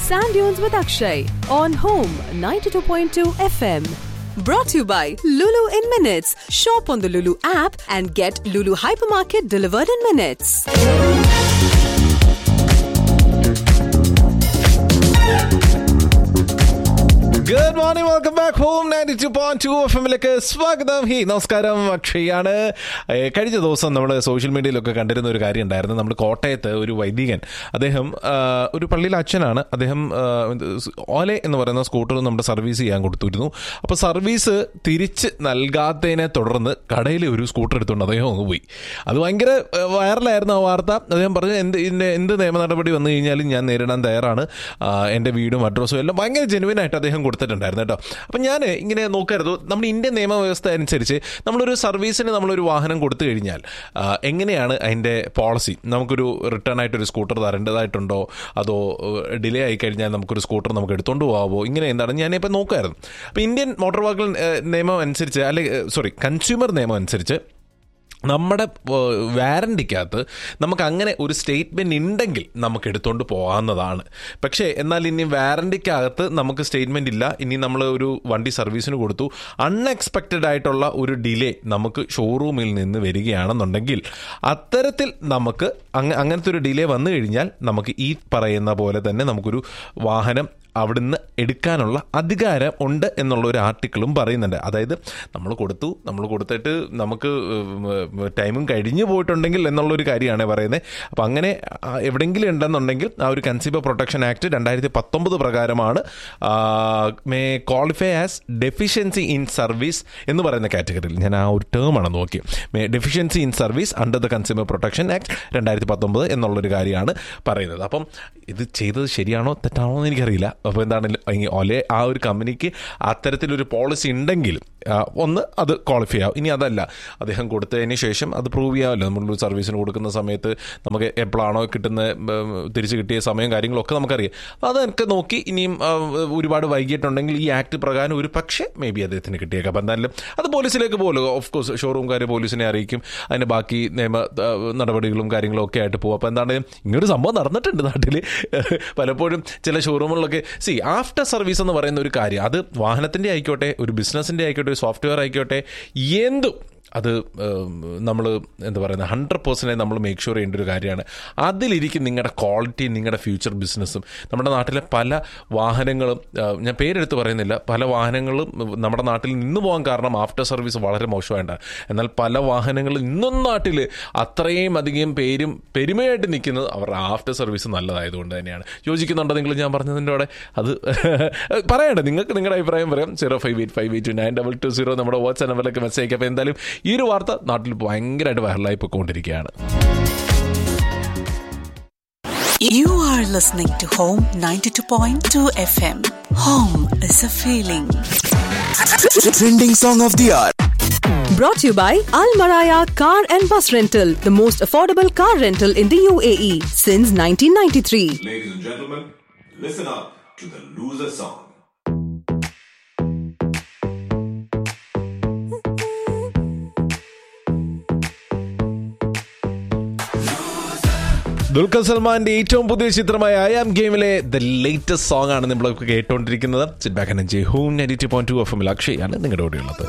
Sand Dunes with Akshay on Home 92.2 FM. Brought to you by Lulu in Minutes. Shop on the Lulu app and get Lulu Hypermarket delivered in minutes. Good morning welcome back home ninety two point two F എമ്മിലേക്ക് സ്വാഗതം hi നമസ്കാരം അക്ഷയാണ് ഏ, കഴിഞ്ഞ ദിവസം നമ്മൾ social മീഡിയയിലൊക്കെ കണ്ടിരുന്ന ഒരു കാര്യം ഉണ്ടായിരുന്നു നമ്മൾ കോട്ടയത്ത് ഒരു വൈദികൻ അദ്ദേഹം ആ, ഒരു പള്ളിയിലെ അച്ഛനാണ് അദ്ദേഹം ആ, ഇത് ഓലെ എന്ന് പറയുന്ന സ്കൂട്ടർ നമ്മുടെ സർവീസ് ചെയ്യാൻ കൊടുത്തിരുന്നു അപ്പോൾ സർവീസ് തിരിച്ച് നൽകാത്തതിനെ തുടർന്ന് കടയിൽ ഒരു സ്കൂട്ടർ എടുത്തുകൊണ്ട് അദ്ദേഹം അങ്ങ് പോയി അത് ഭയങ്കര ഏ, വൈറലായിരുന്നു ആ വാർത്ത അദ്ദേഹം പറഞ്ഞു എന്ത് ഇതിൻ്റെ എന്ത് നിയമ നടപടി വന്നു കഴിഞ്ഞാലും ഞാൻ നേരിടാൻ തയ്യാറാണ് ആ, എൻ്റെ വീടും അഡ്രസ്സും എല്ലാം ഭയങ്കര ജെനുവിൻ ആയിട്ട് അദ്ദേഹം കൊടുത്തിട്ടുണ്ടായിരുന്നു കേട്ടോ അപ്പം ഞാൻ ഇങ്ങനെ നോക്കരുത് നമ്മുടെ ഇന്ത്യൻ നിയമവ്യവസ്ഥ അനുസരിച്ച് നമ്മളൊരു സർവീസിന് നമ്മളൊരു വാഹനം കൊടുത്തു കഴിഞ്ഞാൽ ആ, എങ്ങനെയാണ് അതിൻ്റെ പോളിസി നമുക്കൊരു റിട്ടേൺ ആയിട്ട് ഒരു സ്കൂട്ടർ തരേണ്ടതായിട്ടുണ്ടോ അതോ ഡിലേ ആയി കഴിഞ്ഞാൽ നമുക്കൊരു സ്കൂട്ടർ നമുക്ക് എടുത്തുകൊണ്ട് പോകാവോ ഇങ്ങനെ എന്താണ് ഞാനിപ്പോൾ നോക്കായിരുന്നു അപ്പോൾ ഇന്ത്യൻ മോട്ടോർ വാഹന നിയമം അനുസരിച്ച് അല്ലെങ്കിൽ സോറി കൺസ്യൂമർ നിയമം അനുസരിച്ച് നമ്മുടെ വാറണ്ടിക്കകത്ത് നമുക്ക് അങ്ങനെ ഒരു സ്റ്റേറ്റ്മെന്റ് ഉണ്ടെങ്കിൽ നമുക്ക് എടുത്തുകൊണ്ട് പോകാവുന്നതാണ് പക്ഷേ എന്നാൽ ഇനി വാറണ്ടിക്കകത്ത് നമുക്ക് സ്റ്റേറ്റ്മെന്റ് ഇല്ല ഇനി നമ്മൾ ഒരു വണ്ടി സർവീസിന് കൊടുത്തു അൺഎക്സ്പെക്റ്റഡ് ആയിട്ടുള്ള ഒരു ഡിലേ നമുക്ക് ഷോറൂമിൽ നിന്ന് വരികയാണെന്നുണ്ടെങ്കിൽ അത്തരത്തിൽ നമുക്ക് അങ്ങ അങ്ങനത്തെ ഒരു ഡിലേ വന്നു കഴിഞ്ഞാൽ നമുക്ക് ഈ പറയുന്ന പോലെ തന്നെ നമുക്കൊരു വാഹനം അവിടുന്ന് എടുക്കാനുള്ള അധികാരം ഉണ്ട് എന്നുള്ള ഒരു ആർട്ടിക്കിളും പറയുന്നുണ്ട് അതായത് നമ്മൾ കൊടുത്തു നമ്മൾ കൊടുത്തിട്ട് നമുക്ക് ടൈമും കഴിഞ്ഞു പോയിട്ടുണ്ടെങ്കിൽ എന്നുള്ളൊരു കാര്യമാണ് പറയുന്നത് അപ്പം അങ്ങനെ ആ, എവിടെയെങ്കിലും ഉണ്ടെന്നുണ്ടെങ്കിൽ ആ ഒരു കൺസ്യൂമർ പ്രൊട്ടക്ഷൻ ആക്ട് രണ്ടായിരത്തി പത്തൊമ്പത് പ്രകാരമാണ് may qualify as deficiency in service എന്ന് പറയുന്ന കാറ്റഗറിയിൽ ഞാൻ ആ ഒരു ടേമാണ് നോക്കി may deficiency in service under the consumer protection act രണ്ടായിരത്തി പത്തൊമ്പത് എന്നുള്ളൊരു കാര്യമാണ് പറയുന്നത് അപ്പം ഇത് ചെയ്തത് ശരിയാണോ തെറ്റാണോ എന്ന് എനിക്കറിയില്ല അപ്പോൾ എന്താണെങ്കിലും ഈ ഒലേ ആ ഒരു കമ്പനിക്ക് അത്തരത്തിലൊരു പോളിസി ഉണ്ടെങ്കിലും ആ, ഒന്ന് അത് ക്വാളിഫൈ ആവും ഇനി അതല്ല അദ്ദേഹം കൊടുത്തതിന് ശേഷം അത് പ്രൂവ് ചെയ്യാമല്ലോ നമ്മളൊരു സർവീസിന് കൊടുക്കുന്ന സമയത്ത് നമുക്ക് എപ്പോഴാണോ കിട്ടുന്ന ഉം, തിരിച്ച് കിട്ടിയ സമയം കാര്യങ്ങളൊക്കെ നമുക്കറിയാം അപ്പോൾ അതൊക്കെ നോക്കി ഇനിയും ആ, ഒരുപാട് വൈകിട്ടുണ്ടെങ്കിൽ ഈ ആക്ട് പ്രകാരം ഒരു പക്ഷേ മേ ബി അദ്ദേഹത്തിന് കിട്ടിയേക്കാം അപ്പം എന്തായാലും അത് പോലീസിലേക്ക് പോകുമല്ലോ ഓഫ് കോഴ്സ് ഷോറൂംകാർ പോലീസിനെ അറിയിക്കും അതിന് ബാക്കി നിയമ ആ, നടപടികളും കാര്യങ്ങളും ഒക്കെ ആയിട്ട് പോകും അപ്പോൾ എന്താണ് ഇങ്ങനൊരു സംഭവം നടന്നിട്ടുണ്ട് നാട്ടിൽ പലപ്പോഴും ചില ഷോറൂമുകളിലൊക്കെ സി ആഫ്റ്റർ സർവീസ് എന്ന് പറയുന്ന ഒരു കാര്യം അത് വാഹനത്തിൻ്റെ ആയിക്കോട്ടെ ഒരു ബിസിനസ്സിൻ്റെ ആയിക്കോട്ടെ ഒരു സോഫ്റ്റ്വെയർ ആയിക്കോട്ടെ എന്തും അത് നമ്മൾ എന്താ പറയുന്നത് ഹൺഡ്രഡ് പെർസെൻറ്റേജ് നമ്മൾ മേക്ക് ഷുവർ ചെയ്യേണ്ട ഒരു കാര്യമാണ് അതിലിരിക്കും നിങ്ങളുടെ ക്വാളിറ്റി നിങ്ങളുടെ ഫ്യൂച്ചർ ബിസിനസ്സും നമ്മുടെ നാട്ടിലെ പല വാഹനങ്ങളും ആ, ഞാൻ പേരെടുത്ത് പറയുന്നില്ല പല വാഹനങ്ങളും നമ്മുടെ നാട്ടിൽ നിന്ന് പോകാൻ കാരണം ആഫ്റ്റർ സർവീസ് വളരെ മോശമായിട്ടാണ് എന്നാൽ പല വാഹനങ്ങളും ഇന്നും നാട്ടിൽ അത്രയും അധികം പേരും പെരുമയായിട്ട് നിൽക്കുന്നത് അവരുടെ ആഫ്റ്റർ സർവീസ് നല്ലതായതുകൊണ്ട് തന്നെയാണ് യോജിക്കുന്നുണ്ടോ നിങ്ങൾ ഞാൻ പറഞ്ഞതിൻ്റെ കൂടെ അത് പറയണ്ട നിങ്ങൾക്ക് നിങ്ങളുടെ അഭിപ്രായം പറയാം zero five eight five eight nine double two zero നമ്മുടെ വാട്സ്ആപ്പ് നമ്പറിലേക്ക് മെസ്സേജ് അയക്കാം അപ്പോൾ എന്തായാലും ഈ ഒരു വാർത്ത നാട്ടിൽ ഭയങ്കരമായിട്ട് വൈറലായി പോയിക്കൊണ്ടിരിക്കുകയാണ് You are listening to Home 92.2 FM. Home is a feeling. Trending song of the hour. Brought to you by Al Maraya Car and Bus Rental, the most affordable car rental in the UAE since 1993. Ladies and gentlemen, listen up to the loser song. Dulquer സൽമാന്റെ ഏറ്റവും പുതിയ ചിത്രമായ I am ഗെയിമിലെ the latest song ആണ് നമ്മളൊക്കെ കേട്ടുകൊണ്ടിരിക്കുന്നത് sit back and home ninety two point two F എമ്മിൽ അക്ഷയാണ് നിങ്ങളുടെ കൂടെയുള്ളത്